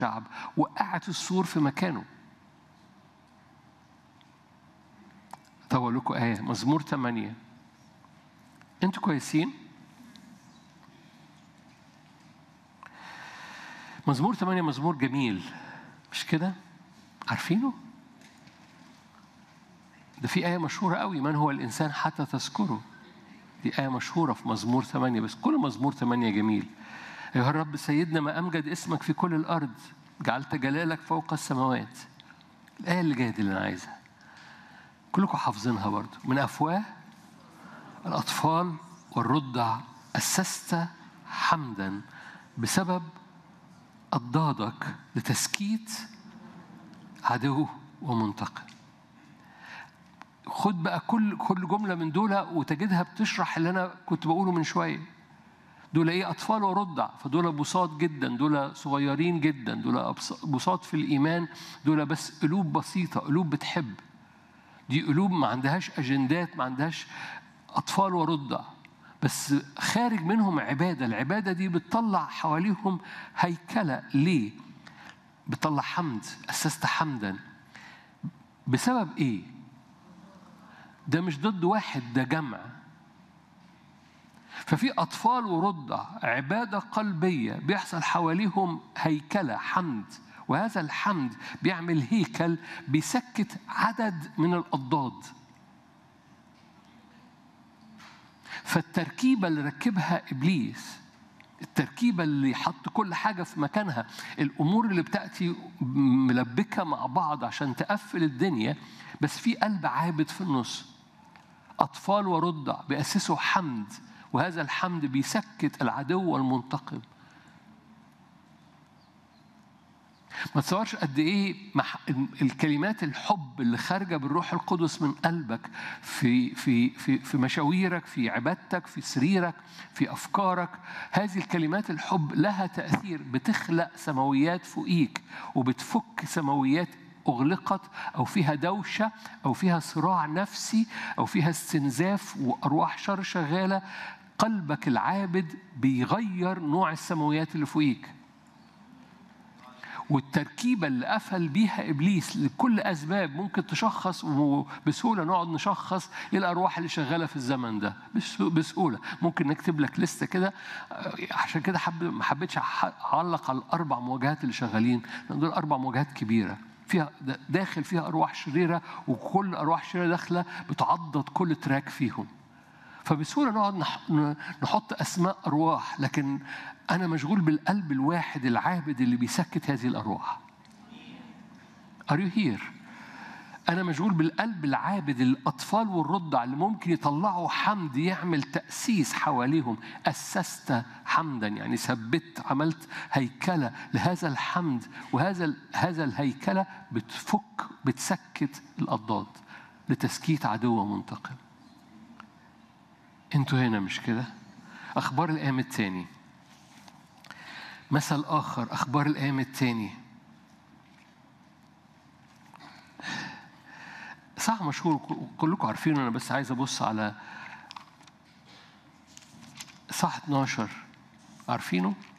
الشعب وقعت السور في مكانه طب أقول لكم آية مزمور 8 أنتوا كويسين؟ مزمور 8 مزمور جميل مش كده؟ عارفينه؟ ده في آية مشهورة قوي من هو الإنسان حتى تذكره دي آية مشهورة في مزمور 8 بس كل مزمور 8 جميل أيها الرب سيدنا ما أمجد اسمك في كل الأرض جعلت جلالك فوق السماوات الآية اللي جاية دي اللي أنا عايزها كلكم حافظينها برضو من أفواه الأطفال والرضع أسست حمدا بسبب أضدادك لتسكيت عدو ومنتقم خد بقى كل كل جمله من دول وتجدها بتشرح اللي انا كنت بقوله من شويه دول ايه اطفال ورضع فدول بساط جدا دول صغيرين جدا دول بساط في الايمان دول بس قلوب بسيطه قلوب بتحب دي قلوب ما عندهاش اجندات ما عندهاش اطفال ورضع بس خارج منهم عباده العباده دي بتطلع حواليهم هيكله ليه بتطلع حمد اسست حمدا بسبب ايه ده مش ضد واحد ده جمع ففي أطفال ورضع عبادة قلبية بيحصل حواليهم هيكلة حمد وهذا الحمد بيعمل هيكل بيسكت عدد من الأضداد فالتركيبة اللي ركبها إبليس التركيبة اللي حط كل حاجة في مكانها الأمور اللي بتأتي ملبكة مع بعض عشان تقفل الدنيا بس في قلب عابد في النص أطفال ورضع بيأسسوا حمد وهذا الحمد بيسكت العدو والمنتقم ما تصورش قد ايه الكلمات الحب اللي خارجه بالروح القدس من قلبك في في في في مشاويرك في عبادتك في سريرك في افكارك هذه الكلمات الحب لها تاثير بتخلق سماويات فوقيك وبتفك سماويات أغلقت أو فيها دوشة أو فيها صراع نفسي أو فيها استنزاف وأرواح شر شغالة قلبك العابد بيغير نوع السماويات اللي فوقيك والتركيبة اللي قفل بيها إبليس لكل أسباب ممكن تشخص وبسهولة نقعد نشخص إيه الأرواح اللي شغالة في الزمن ده بسهولة ممكن نكتب لك لستة كده عشان كده حب ما حبيتش أعلق على الأربع مواجهات اللي شغالين لأن دول أربع مواجهات كبيرة فيها داخل فيها أرواح شريرة وكل أرواح شريرة داخلة بتعضد كل تراك فيهم فبسهولة نقعد نحط أسماء أرواح لكن أنا مشغول بالقلب الواحد العابد اللي بيسكت هذه الأرواح Are you here؟ أنا مشغول بالقلب العابد الأطفال والرضع اللي ممكن يطلعوا حمد يعمل تأسيس حواليهم أسست حمدا يعني ثبت عملت هيكلة لهذا الحمد وهذا هذا الهيكلة بتفك بتسكت الأضداد لتسكيت عدو منتقم انتوا هنا مش كده اخبار الايام التاني مثل اخر اخبار الايام التاني صح مشهور كلكم عارفينه انا بس عايز ابص على صح 12 عارفينه